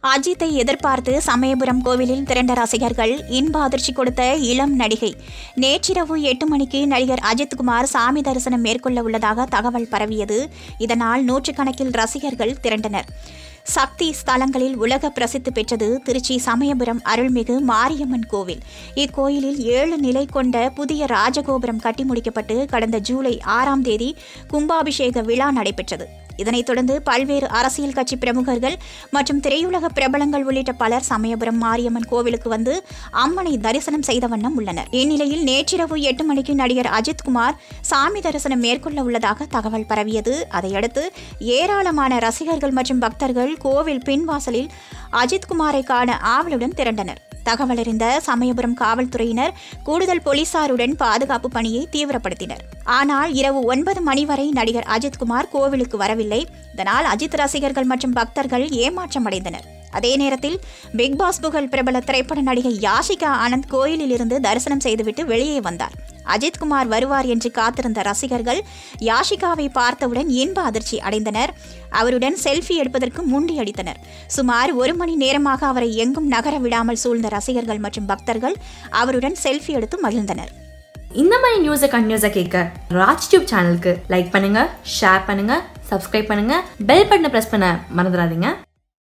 அஜித்தை எதிர்பார்த்து சமயபுரம் கோவிலில் திரண்ட ரசிகர்கள் இன்ப அதிர்ச்சி கொடுத்த இளம் நடிகை நேற்றிரவு எட்டு மணிக்கு நடிகர் அஜித்குமார் சாமி தரிசனம் மேற்கொள்ள உள்ளதாக தகவல் பரவியது இதனால் நூற்றுக்கணக்கில் ரசிகர்கள் திரண்டனர் சக்தி ஸ்தலங்களில் உலக பிரசித்தி பெற்றது திருச்சி சமயபுரம் அருள்மிகு மாரியம்மன் கோவில் இக்கோயிலில் ஏழு நிலை கொண்ட புதிய ராஜகோபுரம் கட்டி முடிக்கப்பட்டு கடந்த ஜூலை ஆறாம் தேதி கும்பாபிஷேக விழா நடைபெற்றது இதனைத் தொடர்ந்து பல்வேறு அரசியல் கட்சி பிரமுகர்கள் மற்றும் திரையுலக பிரபலங்கள் உள்ளிட்ட பலர் சமயபுரம் மாரியம்மன் கோவிலுக்கு வந்து அம்மனை தரிசனம் செய்த வண்ணம் உள்ளனர் இந்நிலையில் நேற்றிரவு எட்டு மணிக்கு நடிகர் அஜித்குமார் சாமி தரிசனம் மேற்கொள்ள உள்ளதாக தகவல் பரவியது அதையடுத்து ஏராளமான ரசிகர்கள் மற்றும் பக்தர்கள் கோவில் பின்வாசலில் அஜித்குமாரை காண ஆவலுடன் திரண்டனர் தகவலறிந்த சமயபுரம் காவல்துறையினர் கூடுதல் போலீசாருடன் பாதுகாப்பு பணியை தீவிரப்படுத்தினர் ஆனால் இரவு ஒன்பது மணி வரை நடிகர் அஜித்குமார் கோவிலுக்கு வரவில்லை இதனால் அஜித் ரசிகர்கள் மற்றும் பக்தர்கள் ஏமாற்றமடைந்தனர் அதே நேரத்தில் பிக் பாஸ் புகழ் பிரபல திரைப்பட நடிகை யாஷிகா ஆனந்த் கோயிலில் இருந்து தரிசனம் செய்துவிட்டு வெளியே வந்தார் அஜித்குமார் வருவார் என்று காத்திருந்த ரசிகர்கள் யாஷிகாவை பார்த்தவுடன் இன்ப அதிர்ச்சி அடைந்தனர் அவருடன் செல்ஃபி எடுப்பதற்கு முண்டி அடித்தனர் சுமார் ஒரு மணி நேரமாக அவரை எங்கும் நகர விடாமல் சூழ்ந்த ரசிகர்கள் மற்றும் பக்தர்கள் அவருடன் செல்ஃபி எடுத்து மகிழ்ந்தனர் இந்த மாதிரி நியூஸை கண்டினியூஸாக கேட்க ராஜ் டியூப் சேனலுக்கு லைக் பண்ணுங்க ஷேர் பண்ணுங்க சப்ஸ்கிரைப் பண்ணுங்க பெல் பட்டனை ப்ரெஸ் பண்ண மறந்துடாதீங்க